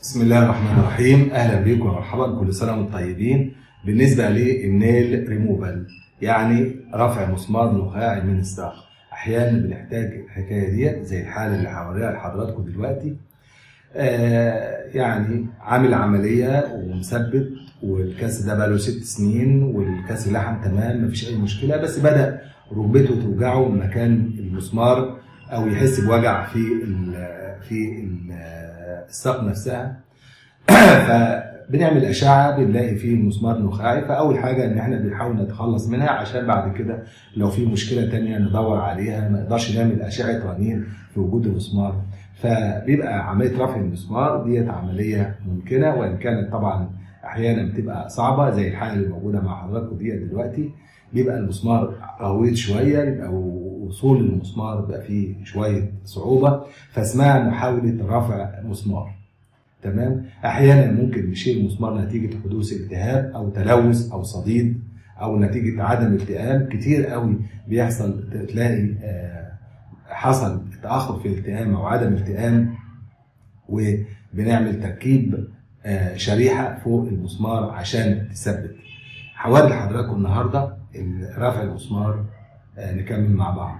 بسم الله الرحمن الرحيم اهلا بيكم ومرحبا كل سنه وانتم طيبين بالنسبه للنيل ريموفال يعني رفع مسمار نخاعي من الساق احيانا بنحتاج الحكايه ديت زي الحاله اللي هوريها لحضراتكم دلوقتي آه يعني عامل عمليه ومثبت والكاس ده بقاله ست سنين والكاس لحم تمام مفيش اي مشكله بس بدا ركبته توجعه من مكان المسمار او يحس بوجع في ال في ال الساق نفسها فبنعمل اشعه بنلاقي فيه المسمار نخاعي فاول حاجه ان احنا بنحاول نتخلص منها عشان بعد كده لو في مشكله تانية ندور عليها ما نقدرش نعمل اشعه رنين في وجود المسمار فبيبقى عمليه رفع المسمار ديت عمليه ممكنه وان كانت طبعا احيانا بتبقى صعبه زي الحاله اللي موجوده مع حضراتكم ديت دلوقتي بيبقى المسمار غويط شويه بيبقى وصول المسمار بيبقى فيه شويه صعوبه فاسمها محاوله رفع مسمار تمام احيانا ممكن نشيل مسمار نتيجه حدوث التهاب او تلوث او صديد او نتيجه عدم التئام كتير قوي بيحصل تلاقي حصل تاخر في الالتئام او عدم التئام وبنعمل تركيب شريحه فوق المسمار عشان تثبت هوري لحضراتكم النهارده رفع المسمار نكمل مع بعض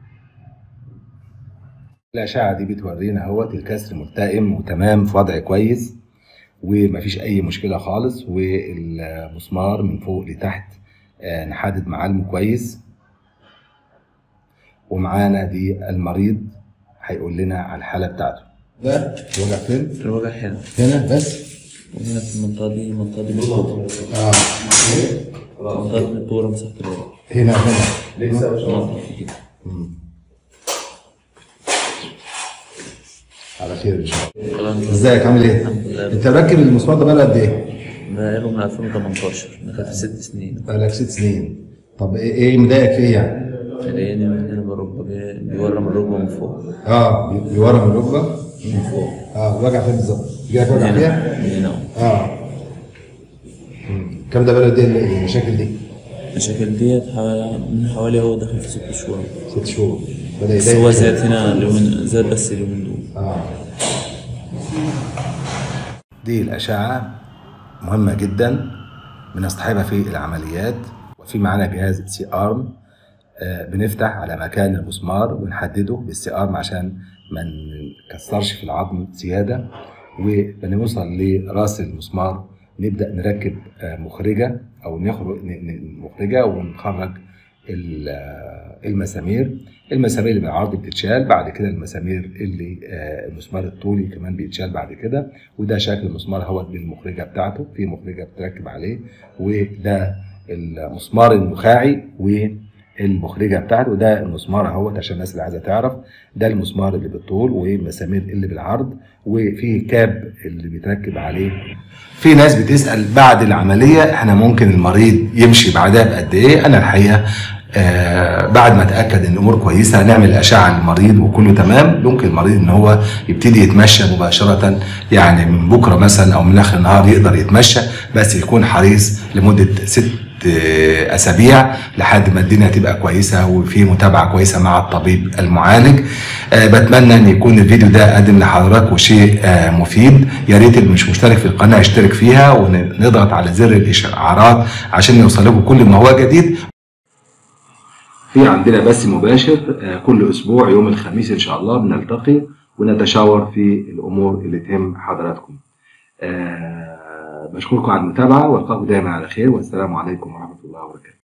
الأشعة دي بتورينا اهوت الكسر ملتئم وتمام في وضع كويس ومفيش أي مشكلة خالص والمسمار من فوق لتحت نحدد معالمه كويس ومعانا دي المريض هيقول لنا على الحالة بتاعته ده الوجع فين؟ الوجع هنا هنا بس؟ وهنا في المنطقة دي المنطقة دي بالطول اه منطقة الدورة مساحة الوجع هنا هنا منطقة كده على خير ان شاء الله الكلام ده ازيك عامل ايه؟ الحمد لله انت راكب المسمار ده بقاله قد ايه؟ بقاله من 2018 دخل في ست سنين بقالك ست سنين طب ايه ايه مضايقك فيه يعني؟ لقيني من هنا بالركبة بي- بيورم الركبة من فوق اه بي- بيورم الركبه من فوق اه وجع فين بالظبط؟ جالك وجع من فيها؟ هنا من هنا اه مم. كم ده بقاله قد ايه المشاكل دي؟ المشاكل ديت حوالي من حوالي هو داخل في ست شهور ست شهور بدا بس يضايق هو زاد هنا اليومين زاد بس اليومين دول اه دي الأشعة مهمة جدا بنصطحبها في العمليات وفي معانا جهاز سي ارم آه، بنفتح على مكان المسمار ونحدده بالسي ارم عشان ما نكسرش في العظم زيادة وبنوصل لراس المسمار نبدأ نركب آه، مخرجة أو نخرج ن- ن- مخرجة ونخرج ال- آه، المسامير المسامير اللي بالعرض بتتشال بعد كده المسامير اللي آه، المسمار الطولي كمان بيتشال بعد كده وده شكل المسمار اهوت بالمخرجه بتاعته في مخرجه بتركب عليه وده المسمار النخاعي والمخرجه بتاعته وده المسمار اهوت عشان الناس اللي عايزه تعرف ده المسمار اللي بالطول والمسامير اللي بالعرض وفي كاب اللي بيتركب عليه في ناس بتسال بعد العمليه احنا ممكن المريض يمشي بعدها بقد ايه انا الحقيقه آه بعد ما اتاكد ان الامور كويسه نعمل اشعه للمريض وكله تمام ممكن المريض ان هو يبتدي يتمشى مباشره يعني من بكره مثلا او من اخر النهار يقدر يتمشى بس يكون حريص لمده ست آه، اسابيع لحد ما الدنيا تبقى كويسه وفي متابعه كويسه مع الطبيب المعالج آه، بتمنى ان يكون الفيديو ده قدم لحضراتكم شيء آه، مفيد يا ريت اللي مش مشترك في القناه يشترك فيها ونضغط على زر الاشعارات عشان يوصل لكم كل ما هو جديد في عندنا بث مباشر آه، كل اسبوع يوم الخميس ان شاء الله بنلتقي ونتشاور في الامور اللي تهم حضراتكم. آه، بشكركم على المتابعه والقاكم دايما على خير والسلام عليكم ورحمه الله وبركاته.